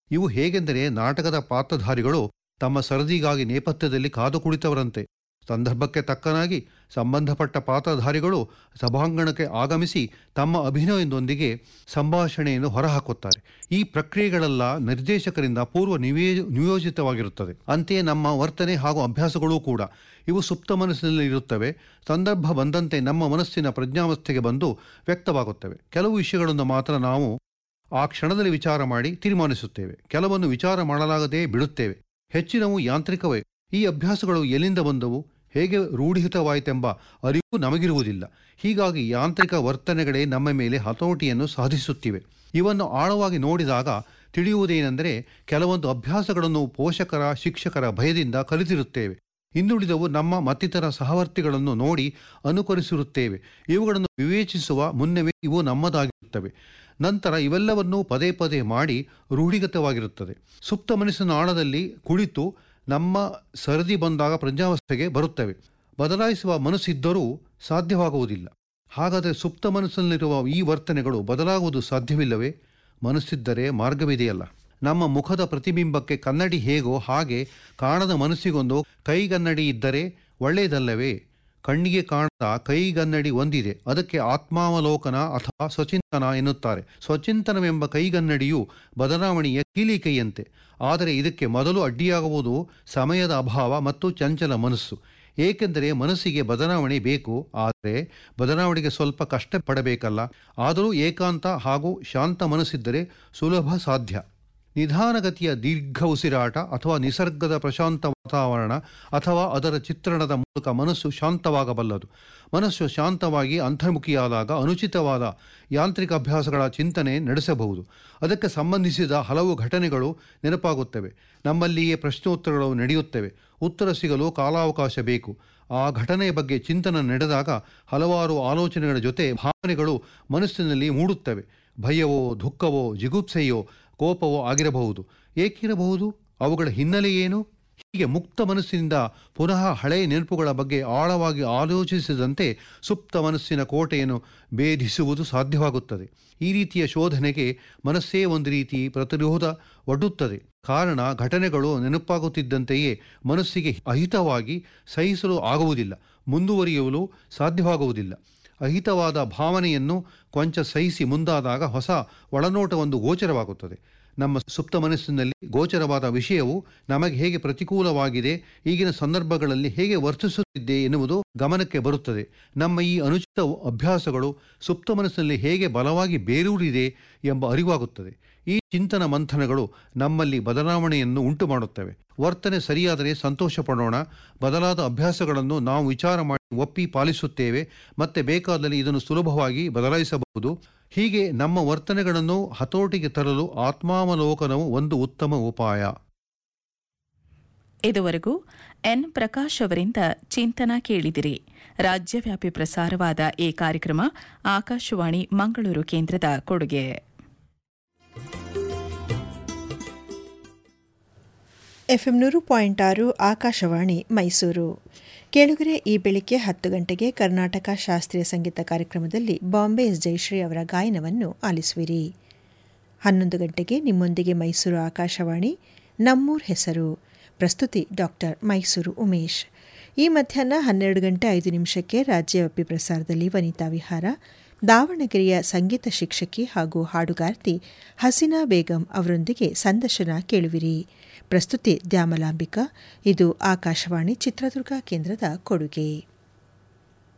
ಇವು ಹೇಗೆಂದರೆ ನಾಟಕದ ಪಾತ್ರಧಾರಿಗಳು ತಮ್ಮ ಸರದಿಗಾಗಿ ನೇಪಥ್ಯದಲ್ಲಿ ಕಾದು ಕುಳಿತವರಂತೆ ಸಂದರ್ಭಕ್ಕೆ ತಕ್ಕನಾಗಿ ಸಂಬಂಧಪಟ್ಟ ಪಾತ್ರಧಾರಿಗಳು ಸಭಾಂಗಣಕ್ಕೆ ಆಗಮಿಸಿ ತಮ್ಮ ಅಭಿನಯದೊಂದಿಗೆ ಸಂಭಾಷಣೆಯನ್ನು ಹೊರಹಾಕುತ್ತಾರೆ ಈ ಪ್ರಕ್ರಿಯೆಗಳೆಲ್ಲ ನಿರ್ದೇಶಕರಿಂದ ಪೂರ್ವ ನಿವೇ ನಿಯೋಜಿತವಾಗಿರುತ್ತದೆ ಅಂತೆಯೇ ನಮ್ಮ ವರ್ತನೆ ಹಾಗೂ ಅಭ್ಯಾಸಗಳೂ ಕೂಡ ಇವು ಸುಪ್ತ ಮನಸ್ಸಿನಲ್ಲಿ ಇರುತ್ತವೆ ಸಂದರ್ಭ ಬಂದಂತೆ ನಮ್ಮ ಮನಸ್ಸಿನ ಪ್ರಜ್ಞಾವಸ್ಥೆಗೆ ಬಂದು ವ್ಯಕ್ತವಾಗುತ್ತವೆ ಕೆಲವು ವಿಷಯಗಳನ್ನು ಮಾತ್ರ ನಾವು ಆ ಕ್ಷಣದಲ್ಲಿ ವಿಚಾರ ಮಾಡಿ ತೀರ್ಮಾನಿಸುತ್ತೇವೆ ಕೆಲವನ್ನು ವಿಚಾರ ಮಾಡಲಾಗದೇ ಬಿಡುತ್ತೇವೆ ಹೆಚ್ಚಿನವು ಯಾಂತ್ರಿಕವೇ ಈ ಅಭ್ಯಾಸಗಳು ಎಲ್ಲಿಂದ ಬಂದವು ಹೇಗೆ ರೂಢಿತವಾಯಿತೆಂಬ ಅರಿವು ನಮಗಿರುವುದಿಲ್ಲ ಹೀಗಾಗಿ ಯಾಂತ್ರಿಕ ವರ್ತನೆಗಳೇ ನಮ್ಮ ಮೇಲೆ ಹತೋಟಿಯನ್ನು ಸಾಧಿಸುತ್ತಿವೆ ಇವನ್ನು ಆಳವಾಗಿ ನೋಡಿದಾಗ ತಿಳಿಯುವುದೇನೆಂದರೆ ಕೆಲವೊಂದು ಅಭ್ಯಾಸಗಳನ್ನು ಪೋಷಕರ ಶಿಕ್ಷಕರ ಭಯದಿಂದ ಕಲಿತಿರುತ್ತೇವೆ ಇನ್ನುಳಿದವು ನಮ್ಮ ಮತ್ತಿತರ ಸಹವರ್ತಿಗಳನ್ನು ನೋಡಿ ಅನುಕರಿಸಿರುತ್ತೇವೆ ಇವುಗಳನ್ನು ವಿವೇಚಿಸುವ ಮುನ್ನವೇ ಇವು ನಮ್ಮದಾಗಿರುತ್ತವೆ ನಂತರ ಇವೆಲ್ಲವನ್ನೂ ಪದೇ ಪದೇ ಮಾಡಿ ರೂಢಿಗತವಾಗಿರುತ್ತದೆ ಸುಪ್ತ ಮನಸ್ಸಿನ ಆಳದಲ್ಲಿ ಕುಳಿತು ನಮ್ಮ ಸರದಿ ಬಂದಾಗ ಪ್ರಜ್ಞಾವಸ್ಥೆಗೆ ಬರುತ್ತವೆ ಬದಲಾಯಿಸುವ ಮನಸ್ಸಿದ್ದರೂ ಸಾಧ್ಯವಾಗುವುದಿಲ್ಲ ಹಾಗಾದರೆ ಸುಪ್ತ ಮನಸ್ಸಿನಲ್ಲಿರುವ ಈ ವರ್ತನೆಗಳು ಬದಲಾಗುವುದು ಸಾಧ್ಯವಿಲ್ಲವೇ ಮನಸ್ಸಿದ್ದರೆ ಮಾರ್ಗವಿದೆಯಲ್ಲ ನಮ್ಮ ಮುಖದ ಪ್ರತಿಬಿಂಬಕ್ಕೆ ಕನ್ನಡಿ ಹೇಗೋ ಹಾಗೆ ಕಾಣದ ಮನಸ್ಸಿಗೊಂದು ಕೈಗನ್ನಡಿ ಇದ್ದರೆ ಒಳ್ಳೆಯದಲ್ಲವೇ ಕಣ್ಣಿಗೆ ಕಾಣದ ಕೈಗನ್ನಡಿ ಒಂದಿದೆ ಅದಕ್ಕೆ ಆತ್ಮಾವಲೋಕನ ಅಥವಾ ಸ್ವಚಿಂತನ ಎನ್ನುತ್ತಾರೆ ಸ್ವಚಿಂತನವೆಂಬ ಕೈಗನ್ನಡಿಯು ಬದಲಾವಣೆಯ ಕೀಲಿಕೈಯಂತೆ ಆದರೆ ಇದಕ್ಕೆ ಮೊದಲು ಅಡ್ಡಿಯಾಗುವುದು ಸಮಯದ ಅಭಾವ ಮತ್ತು ಚಂಚಲ ಮನಸ್ಸು ಏಕೆಂದರೆ ಮನಸ್ಸಿಗೆ ಬದಲಾವಣೆ ಬೇಕು ಆದರೆ ಬದಲಾವಣೆಗೆ ಸ್ವಲ್ಪ ಕಷ್ಟಪಡಬೇಕಲ್ಲ ಆದರೂ ಏಕಾಂತ ಹಾಗೂ ಶಾಂತ ಮನಸ್ಸಿದ್ದರೆ ಸುಲಭ ಸಾಧ್ಯ ನಿಧಾನಗತಿಯ ದೀರ್ಘ ಉಸಿರಾಟ ಅಥವಾ ನಿಸರ್ಗದ ಪ್ರಶಾಂತ ವಾತಾವರಣ ಅಥವಾ ಅದರ ಚಿತ್ರಣದ ಮೂಲಕ ಮನಸ್ಸು ಶಾಂತವಾಗಬಲ್ಲದು ಮನಸ್ಸು ಶಾಂತವಾಗಿ ಅಂತರ್ಮುಖಿಯಾದಾಗ ಅನುಚಿತವಾದ ಯಾಂತ್ರಿಕ ಅಭ್ಯಾಸಗಳ ಚಿಂತನೆ ನಡೆಸಬಹುದು ಅದಕ್ಕೆ ಸಂಬಂಧಿಸಿದ ಹಲವು ಘಟನೆಗಳು ನೆನಪಾಗುತ್ತವೆ ನಮ್ಮಲ್ಲಿಯೇ ಪ್ರಶ್ನೋತ್ತರಗಳು ನಡೆಯುತ್ತವೆ ಉತ್ತರ ಸಿಗಲು ಕಾಲಾವಕಾಶ ಬೇಕು ಆ ಘಟನೆಯ ಬಗ್ಗೆ ಚಿಂತನೆ ನಡೆದಾಗ ಹಲವಾರು ಆಲೋಚನೆಗಳ ಜೊತೆ ಭಾವನೆಗಳು ಮನಸ್ಸಿನಲ್ಲಿ ಮೂಡುತ್ತವೆ ಭಯವೋ ದುಃಖವೋ ಜಿಗುಪ್ಸೆಯೋ ಕೋಪವೋ ಆಗಿರಬಹುದು ಏಕಿರಬಹುದು ಅವುಗಳ ಹಿನ್ನೆಲೆ ಏನು ಹೀಗೆ ಮುಕ್ತ ಮನಸ್ಸಿನಿಂದ ಪುನಃ ಹಳೆಯ ನೆನಪುಗಳ ಬಗ್ಗೆ ಆಳವಾಗಿ ಆಲೋಚಿಸಿದಂತೆ ಸುಪ್ತ ಮನಸ್ಸಿನ ಕೋಟೆಯನ್ನು ಭೇದಿಸುವುದು ಸಾಧ್ಯವಾಗುತ್ತದೆ ಈ ರೀತಿಯ ಶೋಧನೆಗೆ ಮನಸ್ಸೇ ಒಂದು ರೀತಿ ಪ್ರತಿರೋಧ ಒಡ್ಡುತ್ತದೆ ಕಾರಣ ಘಟನೆಗಳು ನೆನಪಾಗುತ್ತಿದ್ದಂತೆಯೇ ಮನಸ್ಸಿಗೆ ಅಹಿತವಾಗಿ ಸಹಿಸಲು ಆಗುವುದಿಲ್ಲ ಮುಂದುವರಿಯಲು ಸಾಧ್ಯವಾಗುವುದಿಲ್ಲ ಅಹಿತವಾದ ಭಾವನೆಯನ್ನು ಕೊಂಚ ಸಹಿಸಿ ಮುಂದಾದಾಗ ಹೊಸ ಒಳನೋಟವೊಂದು ಗೋಚರವಾಗುತ್ತದೆ ನಮ್ಮ ಸುಪ್ತ ಮನಸ್ಸಿನಲ್ಲಿ ಗೋಚರವಾದ ವಿಷಯವು ನಮಗೆ ಹೇಗೆ ಪ್ರತಿಕೂಲವಾಗಿದೆ ಈಗಿನ ಸಂದರ್ಭಗಳಲ್ಲಿ ಹೇಗೆ ವರ್ತಿಸುತ್ತಿದೆ ಎನ್ನುವುದು ಗಮನಕ್ಕೆ ಬರುತ್ತದೆ ನಮ್ಮ ಈ ಅನುಚಿತ ಅಭ್ಯಾಸಗಳು ಸುಪ್ತ ಮನಸ್ಸಿನಲ್ಲಿ ಹೇಗೆ ಬಲವಾಗಿ ಬೇರೂರಿದೆ ಎಂಬ ಅರಿವಾಗುತ್ತದೆ ಈ ಚಿಂತನ ಮಂಥನಗಳು ನಮ್ಮಲ್ಲಿ ಬದಲಾವಣೆಯನ್ನು ಉಂಟು ಮಾಡುತ್ತವೆ ವರ್ತನೆ ಸರಿಯಾದರೆ ಸಂತೋಷ ಪಡೋಣ ಬದಲಾದ ಅಭ್ಯಾಸಗಳನ್ನು ನಾವು ವಿಚಾರ ಮಾಡಿ ಒಪ್ಪಿ ಪಾಲಿಸುತ್ತೇವೆ ಮತ್ತೆ ಬೇಕಾದಲ್ಲಿ ಇದನ್ನು ಸುಲಭವಾಗಿ ಬದಲಾಯಿಸಬಹುದು ಹೀಗೆ ನಮ್ಮ ವರ್ತನೆಗಳನ್ನು ಹತೋಟಿಗೆ ತರಲು ಆತ್ಮಾವಲೋಕನವು ಒಂದು ಉತ್ತಮ ಉಪಾಯ ಇದುವರೆಗೂ ಎನ್ ಪ್ರಕಾಶ್ ಅವರಿಂದ ಚಿಂತನ ಕೇಳಿದಿರಿ ರಾಜ್ಯವ್ಯಾಪಿ ಪ್ರಸಾರವಾದ ಈ ಕಾರ್ಯಕ್ರಮ ಆಕಾಶವಾಣಿ ಮಂಗಳೂರು ಕೇಂದ್ರದ ಕೊಡುಗೆ ಎಫ್ಎಂ ನೂರು ಪಾಯಿಂಟ್ ಆರು ಆಕಾಶವಾಣಿ ಮೈಸೂರು ಕೇಳುಗರೆ ಈ ಬೆಳಿಗ್ಗೆ ಹತ್ತು ಗಂಟೆಗೆ ಕರ್ನಾಟಕ ಶಾಸ್ತ್ರೀಯ ಸಂಗೀತ ಕಾರ್ಯಕ್ರಮದಲ್ಲಿ ಬಾಂಬೆ ಎಸ್ ಜಯಶ್ರೀ ಅವರ ಗಾಯನವನ್ನು ಆಲಿಸುವಿರಿ ಹನ್ನೊಂದು ಗಂಟೆಗೆ ನಿಮ್ಮೊಂದಿಗೆ ಮೈಸೂರು ಆಕಾಶವಾಣಿ ನಮ್ಮೂರ್ ಹೆಸರು ಪ್ರಸ್ತುತಿ ಡಾಕ್ಟರ್ ಮೈಸೂರು ಉಮೇಶ್ ಈ ಮಧ್ಯಾಹ್ನ ಹನ್ನೆರಡು ಗಂಟೆ ಐದು ನಿಮಿಷಕ್ಕೆ ರಾಜ್ಯವ್ಯಾಪಿ ಪ್ರಸಾರದಲ್ಲಿ ವನಿತಾ ವಿಹಾರ ದಾವಣಗೆರೆಯ ಸಂಗೀತ ಶಿಕ್ಷಕಿ ಹಾಗೂ ಹಾಡುಗಾರ್ತಿ ಹಸೀನಾ ಬೇಗಂ ಅವರೊಂದಿಗೆ ಸಂದರ್ಶನ ಕೇಳುವಿರಿ ಪ್ರಸ್ತುತಿ ದ್ಯಾಮಲಾಂಬಿಕಾ ಇದು ಆಕಾಶವಾಣಿ ಚಿತ್ರದುರ್ಗ ಕೇಂದ್ರದ ಕೊಡುಗೆ